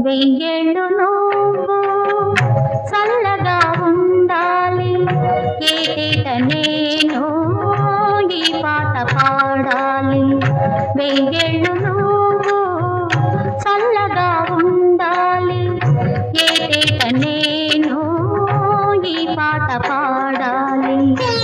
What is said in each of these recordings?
వెయ్యేళ్ళు నువ్వు చల్లగా ఉండాలి ఏటేట నేను ఈ పాట పాడాలి వెయ్యేళ్ళు నువ్వు చల్లగా ఉండాలి ఏటేట నేను ఈ పాట పాడాలి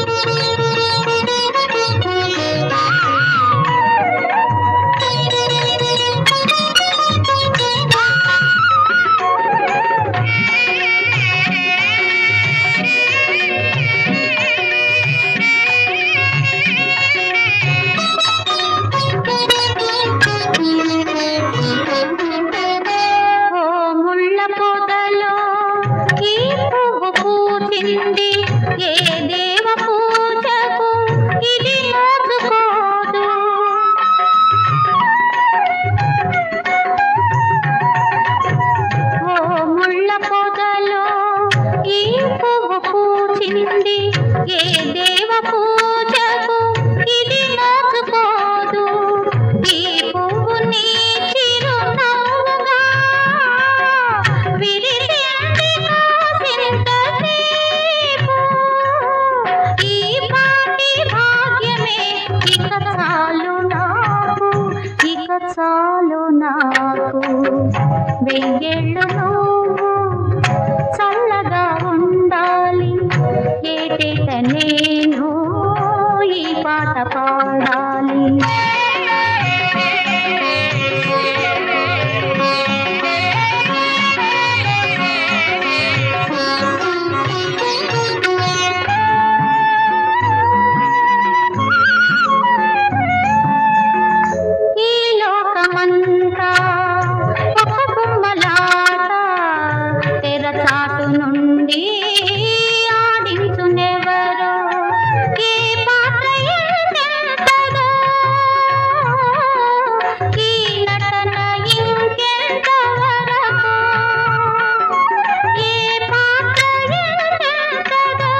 ఓ ముళ్ళ పొదలో ఈ పువ్వు పూచింది ఏ దేవ పూజకు ఇది మోసుకోదు ఓ ముళ్ళ పొదలో ఈ పువ్వు పూచింది ఏ దేవ పూజకు ఇది మోసుకోదు ఈ పువ్వు నీ చిరునవ్వుగా విరిసింది కాసింతసేపు. ఈ పాటి భాగ్యమే ఇక చాలు నాకు ఇక చాలు నాకు వెయ్యేళ్ళు నువ్వు చల్లగా ఉండాలి ఏటేట నేను ఈ పాట పాడాలి ఈ లోకమంతా ఒక బొమ్మలాట తెరచాటు నుండి ఆడించునెవరో ఈ పాత్ర ఎంతెంతదో ఈ నటన ఇంకెంతవరకో ఈ పాత్ర ఎంతెంతదో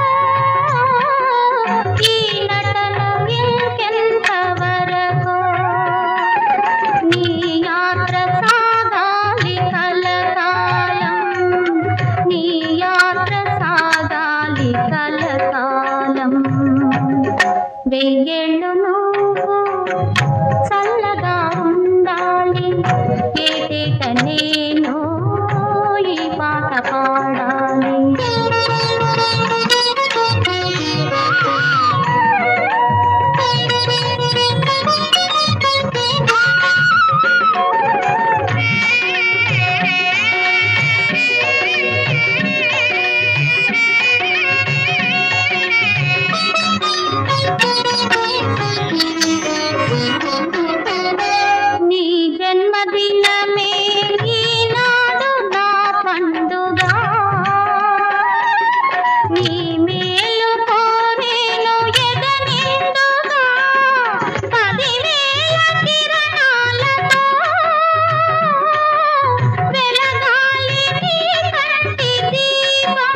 ఈ నటన ఇంకెంతవరకో నీ యాత్ర సాగాలి కలకాలం నీ యాత్ర సాగాలి కలకాలం వెయ్యేళ్ళు నువ్వు చల్లగా ఉండాలి ఏటేట నేను ఈ పాట పాడాలి నీ జన్మదినమే ఈనాడు నా పండుగ నీ మేలు కోరేను ఎదనిండుగా పదివేల కిరణాలతో వెలగాలి నీ కంటి దీపం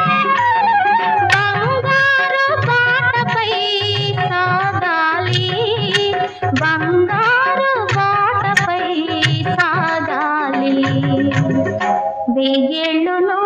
బంగారు బాటపై సాగాలి బంగారు బాటపై సాగాలి వెయ్యేళ్ళు